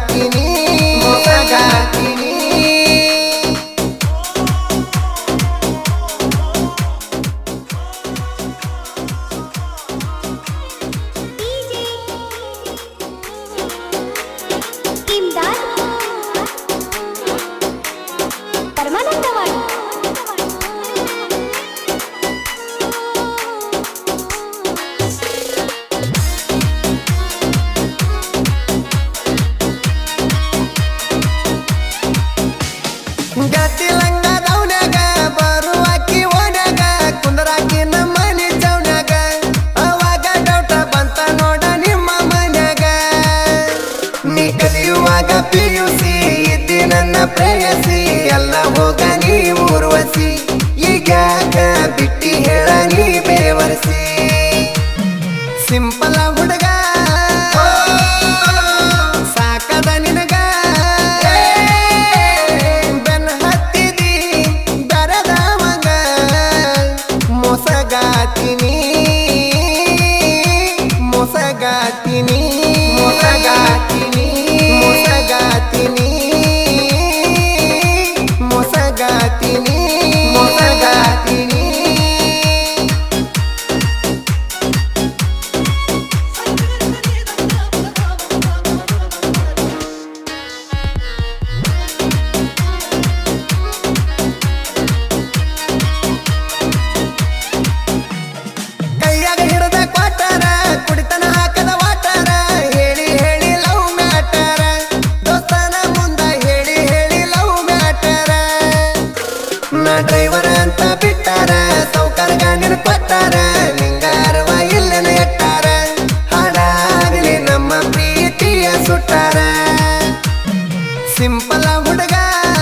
ಮೊಸಗಾತೀನಿ ಮೊಸಗಾತೀನಿ ಇಮ್ದಾದ್ ಪರಮಾನಂದವಾಡಿ ಗತಿ ಲಂಗ ದೌನ್ಯಾಗ ಬರುವಾಕಿ ಓನ್ಯಾಗ ಕುಂದ್ರಾಕಿ ನಮ್ಮ ಮನಿ ಚೌನ್ಯಾಗ ಅವಾಗ ಡೌಟ ಬಂತ ನೋಡ ನಿಮ್ಮ ಮನ್ಯಾಗ ನೀ ಕಲಿಯುವಾಗ ಪಿಯುಸಿ ಇದ್ದಿ ನನ್ನ ಪ್ರೇಯಸಿ ಎಲ್ಲ ಹೋಗ ನೀ ಊರ್ವಸಿ ಈಗ ಬಿಟ್ಟಿ ಹೇಳ ನೀ ಬೇವರ್ಸಿ ಸಿಂಪಲ್ ಹುಡುಗ ಸಾಕದ ನಿನಗ ಬೆನ್ ಹತ್ತಿದಿ ಬೆರದ ಮಗ ಮೊಸಗಾತೀನಿ ಮೊಸಗಾತೀನಿ ಮೊಸಗಾತೀನಿ ಮೊಸಗಾತೀನಿ ಮೊಸಗಾತೀನಿ ಮೊಸಗಾತೀನಿ ಕೈಯಾಗ ಹಿಡದ ಕ್ವಾಟರ ಕುಡಿತನ ಹಾಕದ ವಾಟರ ಹೇಳಿ ಹೇಳಿ ಲವ್ ಮ್ಯಾಟರ ದೋಸ್ತನ ಮುಂದ ಹೇಳಿ ಹೇಳಿ ಲವ್ ಮ್ಯಾಟರ ನಾ ಡ್ರೈವರ್ ಅಂತ ಬಿಟ್ಟಾರ ಸೌಕರ್ ಗಾಂಡಿನ ಕೊಟ್ಟಾರ ನಿಂಗಾರವ ಇಲ್ಲನ ಎಟ್ಟಾರ ಹಾಡಾಗಲಿ ನಮ್ಮ ಪ್ರೀತಿಯ ಸುಟ್ಟಾರ ಸಿಂಪಲ್ ಹುಡುಗ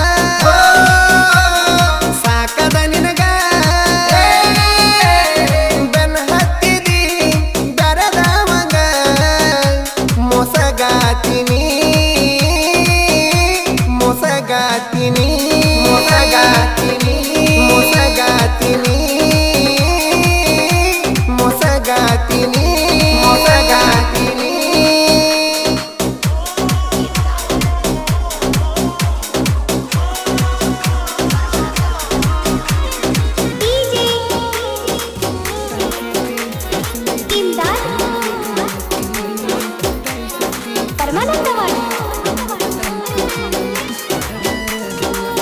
ಸಾಕದ ನಿನಗ ಬೆನ್ ಹತ್ತಿದಿ ಬೆರದ ಮಗ ಮೊಸಗಾತೀನಿ ಮೊಸಗಾತೀನಿ ಮೊಸಗಾತೀನಿ ಮೊಸಗಾತೀನಿ ಮೊಸಗಾತೀನಿ ಮೊಸಗಾತೀನಿ ಡಿಜೆ ಇಮ್ದಾದ್ ಪರಮಾನಂದವಾಡಿ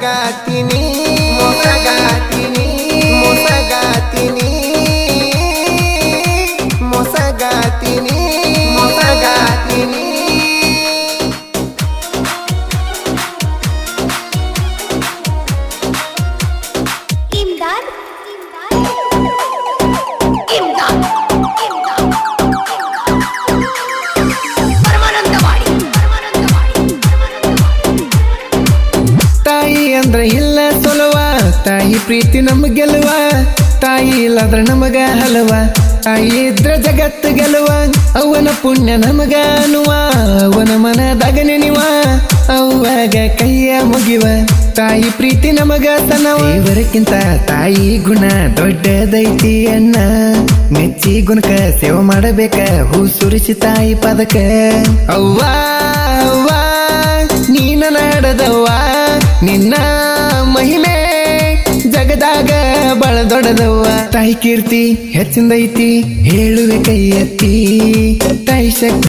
ಮೊಸಗಾತಿನಿ ಮೊಸಗಾತಿನಿ ಮೊಸಗಾತಿನಿ ಮೊಸಗಾತಿನಿ ಮೊಸಗಾತಿನಿ ಇಮ್ದಾದ್ ಇಮ್ದಾದ್ ಇಮ್ದಾದ್ ಪರಮಾನಂದವಾಡಿ ಪರಮಾನಂದವಾಡಿ ತಾಯಿ ಅಂದ್ರ ಇಲ್ಲ ಸೊಲವ ತಾಯಿ ಪ್ರೀತಿ ನಮ್ ಗೆಲುವ ತಾಯಿ ಇಲ್ಲದ್ರ ನಮಗ ಹಲವ ತಾಯಿ ಇದ್ರ ಜಗತ್ತು ಗೆಲುವ ಅವನ ಪುಣ್ಯ ನಮಗ ಅನ್ನುವ ಅವನ ಮನದಾಗ ನೆನಿವ ಅವಾಗ ಕೈಯ ಮುಗಿವ ತಾಯಿ ಪ್ರೀತಿ ನಮಗ ತನವ ದೇವರಕ್ಕಿಂತ ತಾಯಿ ಗುಣ ದೊಡ್ಡದೈತಿ ಅನ್ನ ಮೆಚ್ಚಿ ಗುಣಕ ಸೇವೆ ಮಾಡಬೇಕ ಹೂ ಸುರಿಸಿ ತಾಯಿ ಪದಕ ಅವ್ವ ಅವ್ವ ನೀನ ನಾಡದವ್ವ ನಿನ್ನ ಮಹಿಮೆ ಜಗದಾಗ ಬಳ ದೊಡ್ಡದವ್ವ ತಾಯಿ ಕೀರ್ತಿ ಹೆಚ್ಚಿಂದೈತಿ ಹೇಳುವೆ ಕೈ ಎತ್ತಿ ತಾಯಿ ಶಕ್ತಿ